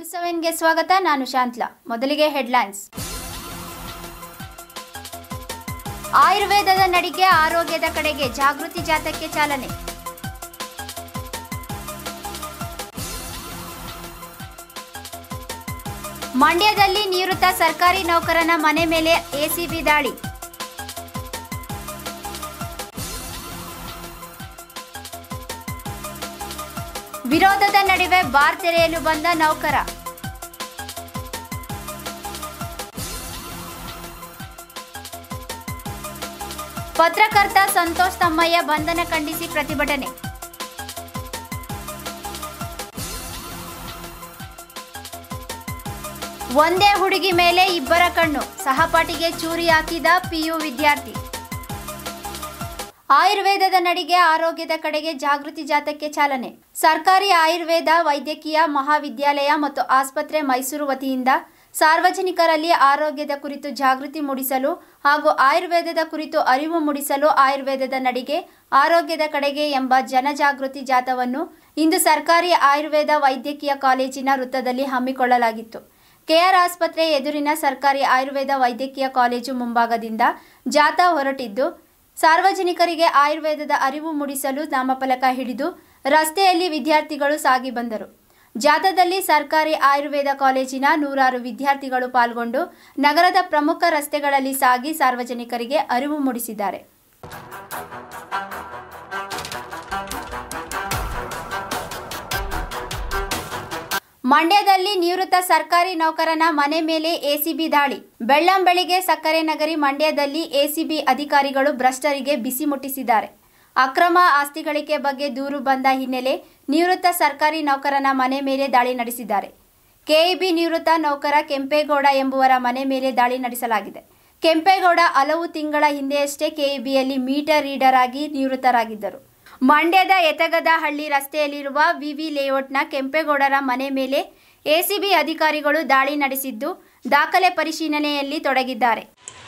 News ಸೆವೆನ್ಗೆ ಸ್ವಾಗತ ನಾನು ಶಾಂತ್ಲಾ ಮೊದಲಿಗೆ ಹೆಡ್ಲೈನ್ಸ್ ಆಯುರ್ವೇದದ ನಡಿಗೆ ಆರೋಗ್ಯದ ಕಡೆಗೆ ಜಾಗೃತಿ ಜಾಥಾಕ್ಕೆ ಚಾಲನೆ ಮಂಡ್ಯದಲ್ಲಿ ನಿವೃತ್ತ ಸರ್ಕಾರಿ ನೌಕರನ ಮನೆ ಮೇಲೆ ಎಸಿಬಿ ದಾಳಿ ವಿರೋಧದ ನಡುವೆ ಬಾರ್ ತೆರೆಯಲು ಬಂದ ನೌಕರ ಪತ್ರಕರ್ತ ಸಂತೋಷ್ ತಮ್ಮಯ್ಯ ಬಂಧನ ಖಂಡಿಸಿ ಪ್ರತಿಭಟನೆ ಒಂದೇ ಹುಡುಗಿ ಮೇಲೆ ಇಬ್ಬರ ಕಣ್ಣು ಸಹಪಾಠಿಗೆ ಚೂರಿ ಹಾಕಿದ ಪಿಯು ವಿದ್ಯಾರ್ಥಿ ಆಯುರ್ವೇದದ ನಡಿಗೆ ಆರೋಗ್ಯದ ಕಡೆಗೆ ಜಾಗೃತಿ ಜಾಥಾಕ್ಕೆ ಚಾಲನೆ ಸರ್ಕಾರಿ ಆಯುರ್ವೇದ ವೈದ್ಯಕೀಯ ಮಹಾವಿದ್ಯಾಲಯ ಮತ್ತು ಆಸ್ಪತ್ರೆ ಮೈಸೂರು ವತಿಯಿಂದ ಸಾರ್ವಜನಿಕರಲ್ಲಿ ಆರೋಗ್ಯದ ಕುರಿತು ಜಾಗೃತಿ ಮೂಡಿಸಲು ಹಾಗೂ ಆಯುರ್ವೇದದ ಕುರಿತು ಅರಿವು ಮೂಡಿಸಲು ಆಯುರ್ವೇದದ ನಡಿಗೆ ಆರೋಗ್ಯದ ಕಡೆಗೆ ಎಂಬ ಜನಜಾಗೃತಿ ಜಾಥಾವನ್ನು ಇಂದು ಸರ್ಕಾರಿ ಆಯುರ್ವೇದ ವೈದ್ಯಕೀಯ ಕಾಲೇಜಿನ ವೃತ್ತದಲ್ಲಿ ಹಮ್ಮಿಕೊಳ್ಳಲಾಗಿತ್ತು ಕೆಆರ್ ಆಸ್ಪತ್ರೆ ಎದುರಿನ ಸರ್ಕಾರಿ ಆಯುರ್ವೇದ ವೈದ್ಯಕೀಯ ಕಾಲೇಜು ಮುಂಭಾಗದಿಂದ ಜಾಥಾ ಹೊರಟಿದ್ದು ಸಾರ್ವಜನಿಕರಿಗೆ ಆಯುರ್ವೇದದ ಅರಿವು ಮೂಡಿಸಲು ನಾಮಫಲಕ ಹಿಡಿದು ರಸ್ತೆಯಲ್ಲಿ ವಿದ್ಯಾರ್ಥಿಗಳು ಸಾಗಿ ಬಂದರು ಜಾಥಾದಲ್ಲಿ ಸರ್ಕಾರಿ ಆಯುರ್ವೇದ ಕಾಲೇಜಿನ ನೂರಾರು ವಿದ್ಯಾರ್ಥಿಗಳು ಪಾಲ್ಗೊಂಡು ನಗರದ ಪ್ರಮುಖ ರಸ್ತೆಗಳಲ್ಲಿ ಸಾಗಿ ಸಾರ್ವಜನಿಕರಿಗೆ ಅರಿವು ಮೂಡಿಸಿದ್ದಾರೆ ಮಂಡ್ಯದಲ್ಲಿ ನಿವೃತ್ತ ಸರ್ಕಾರಿ ನೌಕರನ ಮನೆ ಮೇಲೆ ಎಸಿಬಿ ದಾಳಿ ಬೆಳ್ಳಂಬೆಳಿಗ್ಗೆ ಸಕ್ಕರೆ ನಗರಿ ಮಂಡ್ಯದಲ್ಲಿ ಎಸಿಬಿ ಅಧಿಕಾರಿಗಳು ಭ್ರಷ್ಟರಿಗೆ ಬಿಸಿ ಮುಟ್ಟಿಸಿದ್ದಾರೆ ಅಕ್ರಮ ಆಸ್ತಿ ಗಳಿಕೆ ಬಗ್ಗೆ ದೂರು ಬಂದ ಹಿನ್ನೆಲೆ ನಿವೃತ್ತ ಸರ್ಕಾರಿ ನೌಕರನ ಮನೆ ಮೇಲೆ ದಾಳಿ ನಡೆಸಿದ್ದಾರೆ ಕೆಇಬಿ ನಿವೃತ್ತ ನೌಕರ ಕೆಂಪೇಗೌಡ ಎಂಬುವರ ಮನೆ ಮೇಲೆ ದಾಳಿ ನಡೆಸಲಾಗಿದೆ ಕೆಂಪೇಗೌಡ ಹಲವು ತಿಂಗಳ ಹಿಂದೆಯಷ್ಟೇ ಕೆಇಬಿಯಲ್ಲಿ ಮೀಟರ್ ರೀಡರ್ ಆಗಿ ನಿವೃತ್ತರಾಗಿದ್ದರು ಮಂಡ್ಯದ ಎತಗದಹಳ್ಳಿ ರಸ್ತೆಯಲ್ಲಿರುವ ವಿವಿ ಲೇಔಟ್ನ ಕೆಂಪೇಗೌಡರ ಮನೆ ಮೇಲೆ ಎಸಿಬಿ ಅಧಿಕಾರಿಗಳು ದಾಳಿ ನಡೆಸಿದ್ದು ದಾಖಲೆ ಪರಿಶೀಲನೆಯಲ್ಲಿ ತೊಡಗಿದ್ದಾರೆ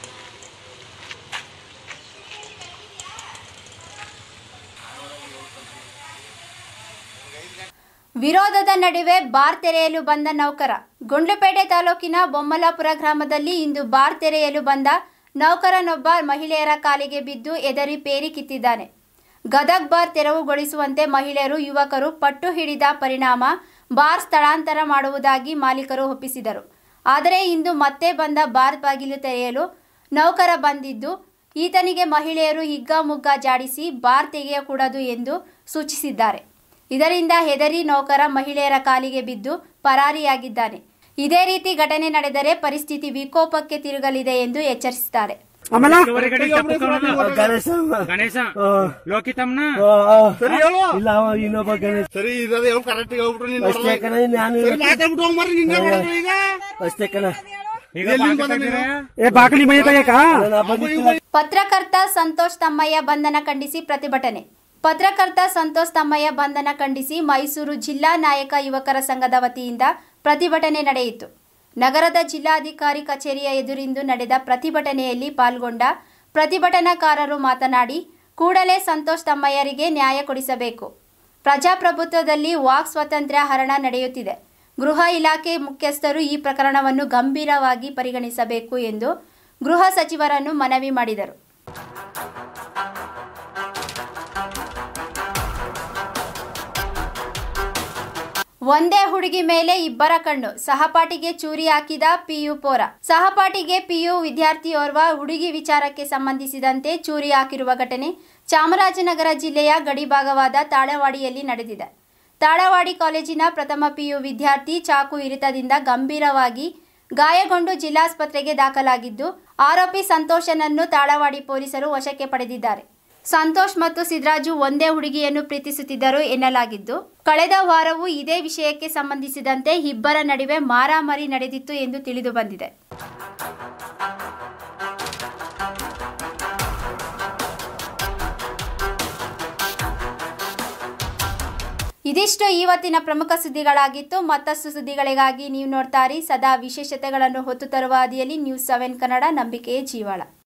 ವಿರೋಧದ ನಡುವೆ ಬಾರ್ ತೆರೆಯಲು ಬಂದ ನೌಕರ ಗುಂಡ್ಲುಪೇಟೆ ತಾಲೂಕಿನ ಬೊಮ್ಮಲಾಪುರ ಗ್ರಾಮದಲ್ಲಿ ಇಂದು ಬಾರ್ ತೆರೆಯಲು ಬಂದ ನೌಕರನೊಬ್ಬ ಮಹಿಳೆಯರ ಕಾಲಿಗೆ ಬಿದ್ದು ಎದರಿ ಪೇರಿ ಕಿತ್ತಿದ್ದಾನೆ ಗದಗ್ ಬಾರ್ ತೆರವುಗೊಳಿಸುವಂತೆ ಮಹಿಳೆಯರು ಯುವಕರು ಪಟ್ಟು ಹಿಡಿದ ಪರಿಣಾಮ ಬಾರ್ ಸ್ಥಳಾಂತರ ಮಾಡುವುದಾಗಿ ಮಾಲೀಕರು ಒಪ್ಪಿಸಿದರು ಆದರೆ ಇಂದು ಮತ್ತೆ ಬಂದ ಬಾರ್ ಬಾಗಿಲು ತೆರೆಯಲು ನೌಕರ ಬಂದಿದ್ದು ಈತನಿಗೆ ಮಹಿಳೆಯರು ಹಿಗ್ಗಾಮುಗ್ಗ ಜಾಡಿಸಿ ಬಾರ್ ತೆಗೆಯಕೂಡದು ಎಂದು ಸೂಚಿಸಿದ್ದಾರೆ ಇದರಿಂದ ಹೆದರಿ ನೌಕರ ಮಹಿಳೆಯರ ಕಾಲಿಗೆ ಬಿದ್ದು ಪರಾರಿಯಾಗಿದ್ದಾನೆ ಇದೇ ರೀತಿ ಘಟನೆ ನಡೆದರೆ ಪರಿಸ್ಥಿತಿ ವಿಕೋಪಕ್ಕೆ ತಿರುಗಲಿದೆ ಎಂದು ಎಚ್ಚರಿಸಿದ್ದಾರೆ ಆಮೇಲೆ ಹೊರಗಡೆ ತಪ್ಪುಗಳನ್ನ ಗಣೇಶ ಗಣೇಶ ಆ, ಲೋಕಿತಮ್ನ ಆ, ಆ. ಸರಿ ಹೇಳು ಇಲ್ಲ ಅವ ಇನ್ನೊಬ್ಬ ಗಣೇಶ ಸರಿ ಇರೋದು ಹೇಳು ಕರೆಕ್ಟ್ ಹೇಳ್ಬಿಟ್ರು ನೀನ್ ಅಷ್ಟೇ ಕಣ ನಾನು ಸರಿ ಮಾತಾಡ್ಬಿಟ್ಟು ಹೋಗ್ ಮರ್ರಿ ನಿಂಗೆ ಮಾಡೋದು ಈಗ ಅಷ್ಟೇ ಕಣ ಈಗ ಎಲ್ಲಿಂದ ಬಾಕಿ ಬಂದ ತೆಗ್ದಿರಾ? ಏ ಬಾಕಲಿ ಮನೆ ತೆಗಿಯಕ ನಾನು ಬಂದಿತ್ತು ಪತ್ರಕರ್ತ ಸಂತೋಷ್ ತಮ್ಮಯ್ಯ ಬಂಧನ ಖಂಡಿಸಿ ಪ್ರತಿಭಟನೆ ಪತ್ರಕರ್ತ ಸಂತೋಷ್ ತಮ್ಮಯ್ಯ ಬಂಧನ ಖಂಡಿಸಿ ಮೈಸೂರು ಜಿಲ್ಲಾ ನಾಯಕ ಯುವಕರ ಸಂಘದ ವತಿಯಿಂದ ಪ್ರತಿಭಟನೆ ನಡೆಯಿತು ನಗರದ ಜಿಲ್ಲಾಧಿಕಾರಿ ಕಚೇರಿಯ ಎದುರಿಂದು ನಡೆದ ಪ್ರತಿಭಟನೆಯಲ್ಲಿ ಪಾಲ್ಗೊಂಡ ಪ್ರತಿಭಟನಾಕಾರರು ಮಾತನಾಡಿ ಕೂಡಲೇ ಸಂತೋಷ್ ತಮ್ಮಯ್ಯರಿಗೆ ನ್ಯಾಯ ಕೊಡಿಸಬೇಕು ಪ್ರಜಾಪ್ರಭುತ್ವದಲ್ಲಿ ವಾಕ್ ಸ್ವಾತಂತ್ರ್ಯ ಹರಣ ನಡೆಯುತ್ತಿದೆ ಗೃಹ ಇಲಾಖೆ ಮುಖ್ಯಸ್ಥರು ಈ ಪ್ರಕರಣವನ್ನು ಗಂಭೀರವಾಗಿ ಪರಿಗಣಿಸಬೇಕು ಎಂದು ಗೃಹ ಸಚಿವರನ್ನು ಮನವಿ ಮಾಡಿದರು ಒಂದೇ ಹುಡುಗಿ ಮೇಲೆ ಇಬ್ಬರ ಕಣ್ಣು ಸಹಪಾಠಿಗೆ ಚೂರಿ ಹಾಕಿದ ಪಿಯು ಪೋರ ಸಹಪಾಠಿಗೆ ಪಿಯು ವಿದ್ಯಾರ್ಥಿಯೋರ್ವ ಹುಡುಗಿ ವಿಚಾರಕ್ಕೆ ಸಂಬಂಧಿಸಿದಂತೆ ಚೂರಿ ಹಾಕಿರುವ ಘಟನೆ ಚಾಮರಾಜನಗರ ಜಿಲ್ಲೆಯ ಗಡಿಭಾಗವಾದ ತಾಳವಾಡಿಯಲ್ಲಿ ನಡೆದಿದೆ ತಾಳವಾಡಿ ಕಾಲೇಜಿನ ಪ್ರಥಮ ಪಿಯು ವಿದ್ಯಾರ್ಥಿ ಚಾಕು ಇರಿತದಿಂದ ಗಂಭೀರವಾಗಿ ಗಾಯಗೊಂಡು ಜಿಲ್ಲಾಸ್ಪತ್ರೆಗೆ ದಾಖಲಾಗಿದ್ದು ಆರೋಪಿ ಸಂತೋಷನನ್ನು ತಾಳವಾಡಿ ಪೊಲೀಸರು ವಶಕ್ಕೆ ಪಡೆದಿದ್ದಾರೆ ಸಂತೋಷ್ ಮತ್ತು ಸಿದ್ರಾಜು ಒಂದೇ ಹುಡುಗಿಯನ್ನು ಪ್ರೀತಿಸುತ್ತಿದ್ದರು ಎನ್ನಲಾಗಿದ್ದು ಕಳೆದ ವಾರವೂ ಇದೇ ವಿಷಯಕ್ಕೆ ಸಂಬಂಧಿಸಿದಂತೆ ಇಬ್ಬರ ನಡುವೆ ಮಾರಾಮಾರಿ ನಡೆದಿತ್ತು ಎಂದು ತಿಳಿದು ಬಂದಿದೆ ಇದಿಷ್ಟು ಇವತ್ತಿನ ಪ್ರಮುಖ ಸುದ್ದಿಗಳಾಗಿತ್ತು ಮತ್ತಷ್ಟು ಸುದ್ದಿಗಳಿಗಾಗಿ ನೀವು ನೋಡ್ತಾರಿ ಸದಾ ವಿಶೇಷತೆಗಳನ್ನು ಹೊತ್ತು ತರುವ ಹಾದಿಯಲ್ಲಿ ನ್ಯೂಸ್ ಸೆವೆನ್ ಕನ್ನಡ ನಂಬಿಕೆಯೇ ಜೀವಾಳ